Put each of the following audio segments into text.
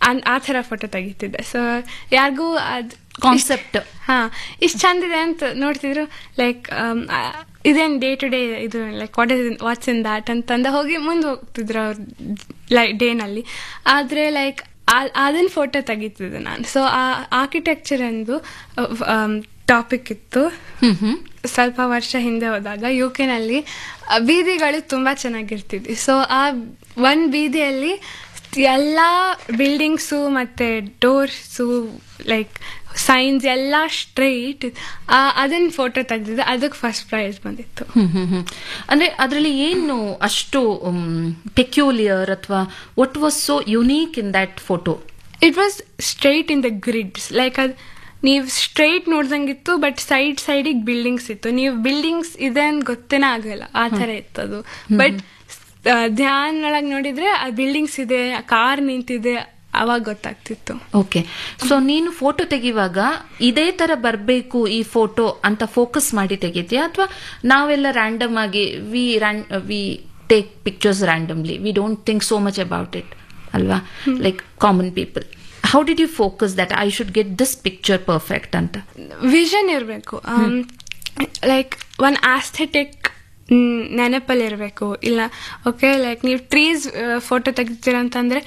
ಅನ್- ಆ ಥರ photo ತೆಗಿತಿದ್ದೆ so ಯಾರಿಗೂ ಅದು ಕಾನ್ಸೆಪ್ಟ್ ಹಾ ಇಷ್ಟು ಚಂದಿದೆ ಅಂತ ನೋಡ್ತಿದ್ರು ಲೈಕ್ ಇದೇನು ಡೇ ಟು ಡೇ ಇದು like what is what's in that ಅಂತಂದ ಹೋಗಿ ಮುಂದೆ ಹೋಗ್ತಿದ್ರು ಅವ್ರ ಲೈ ಡೇನಲ್ಲಿ ಆದರೆ ಲೈಕ್ ಅದನ್ನ ಫೋಟೋ ತೆಗಿತಿದ್ದೆ ನಾನು ಸೊ ಆ ಆರ್ಕಿಟೆಕ್ಚರ್ ಎಂದು ಟಾಪಿಕ್ ಇತ್ತು ಹ್ಮ್ ಹ್ಮ್ ಸ್ವಲ್ಪ ವರ್ಷ ಹಿಂದೆ ಹೋದಾಗ ಯು ಕೆನಲ್ಲಿ ಬೀದಿಗಳು ತುಂಬ ಚೆನ್ನಾಗಿರ್ತಿದ್ವಿ ಸೊ ಆ ಒಂದು ಬೀದಿಯಲ್ಲಿ ಎಲ್ಲ ಬಿಲ್ಡಿಂಗ್ಸು ಮತ್ತು ಡೋರ್ಸು ಲೈಕ್ ಸೈನ್ಸ್ ಎಲ್ಲ ಸ್ಟ್ರೈಟ್ ಅದನ್ನ ಫೋಟೋ ತೆಗೆದಿದ್ದೆ ಅದಕ್ಕೆ ಫಸ್ಟ್ ಪ್ರೈಸ್ ಬಂದಿತ್ತು ಹ್ಮ್ ಹ್ಮ್ ಹ್ಮ್ ಅಂದ್ರೆ ಅದರಲ್ಲಿ ಏನು ಅಷ್ಟು ಪೆಕ್ಯೂಲಿಯರ್ ಅಥವಾ what was so unique in that photo it was straight in the grids like ಅದು ನೀವು ಸ್ಟ್ರೈಟ್ ನೋಡ್ದಂಗಿತ್ತು ಬಟ್ ಸೈಡ್ ಸೈಡಿಗೆ ಬಿಲ್ಡಿಂಗ್ಸ್ ಇತ್ತು ನೀವು ಬಿಲ್ಡಿಂಗ್ಸ್ ಇದೆ ಅಂತ ಗೊತ್ತೇನೇ ಆಗಲ್ಲ ಆ ಥರ ಇತ್ತು ಅದು ಬಟ್ ಧ್ಯಾನ್ ಒಳಗೆ ನೋಡಿದ್ರೆ ಆ ಬಿಲ್ಡಿಂಗ್ಸ್ ಇದೆ ಕಾರ್ ನಿಂತಿದೆ ಅವಾಗ ಗೊತ್ತಾಗ್ತಿತ್ತು ಓಕೆ ಸೊ ನೀನು ಫೋಟೋ ತೆಗಿವಾಗ ಇದೇ ತರ ಬರಬೇಕು ಈ ಫೋಟೋ ಅಂತ ಫೋಕಸ್ ಮಾಡಿ ತೆಗಿತೀಯಾ ಅಥವಾ ನಾವೆಲ್ಲ ರ್ಯಾಂಡಮ್ ಆಗಿ we we take pictures randomly we don't think so much about it ಅಲ್ವಾ like common people how did you focus that I should get this picture perfect ಅಂತ ವಿಷನ್ ಇರಬೇಕು ಲೈಕ್ ಒನ್ ಆಸ್ಥೆಟಿಕ್ ನೆನಪಲ್ಲಿ ಇರಬೇಕು ಇಲ್ಲ okay like ನೀವು trees photo ತೆಗಿತೀರ ಅಂತಂದ್ರೆ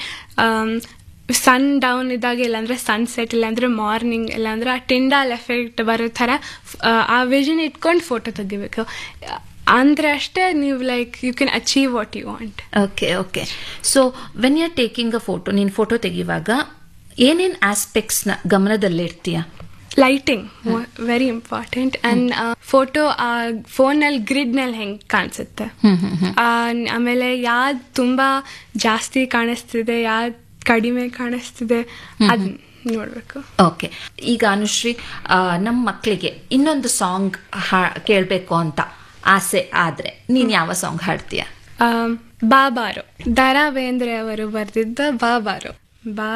sun down ಇದ್ದಾಗ ಇಲ್ಲಾಂದ್ರೆ ಸನ್ಸೆಟ್ ಇಲ್ಲಾಂದ್ರೆ ಮಾರ್ನಿಂಗ್ ಇಲ್ಲಾಂದ್ರೆ ಆ ಟಿಂಡಾಲ್ ಎಫೆಕ್ಟ್ ಬರೋ ಥರ ಆ ವಿಷನ್ ಇಟ್ಕೊಂಡು ಫೋಟೋ ತೆಗಿಬೇಕು ಅಂದ್ರೆ ಅಷ್ಟೇ ನೀವು like you can achieve what you want okay okay so when you are taking a photo ನೀನು ಫೋಟೋ ತೆಗಿವಾಗ ಏನೇನ್ ಆಸ್ಪೆಕ್ಟ್ಸ್ ನ ಗಮನದಲ್ಲಿರ್ತೀಯ lighting very important and photo ಆ ಫೋನಲ್ಲಿ ಗ್ರಿಡ್ನಲ್ಲಿ ಹೆಂಗೆ ಕಾಣಿಸುತ್ತೆ ಆ, ಆಮೇಲೆ ಯಾವ್ದು ತುಂಬಾ ಜಾಸ್ತಿ ಕಾಣಿಸ್ತಿದೆ ಯಾವ್ದು ಕಡಿಮೆ ಕಾಣಿಸ್ತಿದೆ ಅದ್ ನೋಡ್ಬೇಕು ಓಕೆ ಈಗ ಅನುಶ್ರೀ ಆ, ನಮ್ಮ ಮಕ್ಕಳಿಗೆ ಇನ್ನೊಂದು ಸಾಂಗ್ ಕೇಳಬೇಕು ಅಂತ ಆಸೆ ಆದ್ರೆ ನೀನ್ ಯಾವ ಸಾಂಗ್ ಹಾಡ್ತೀಯ ಆಮ್, ಬಾಬಾರು ದರಾ ಬೇಂದ್ರೆ ಅವರು ಬರೆದಿದ್ದ ಬಾಬಾರು ಬಾ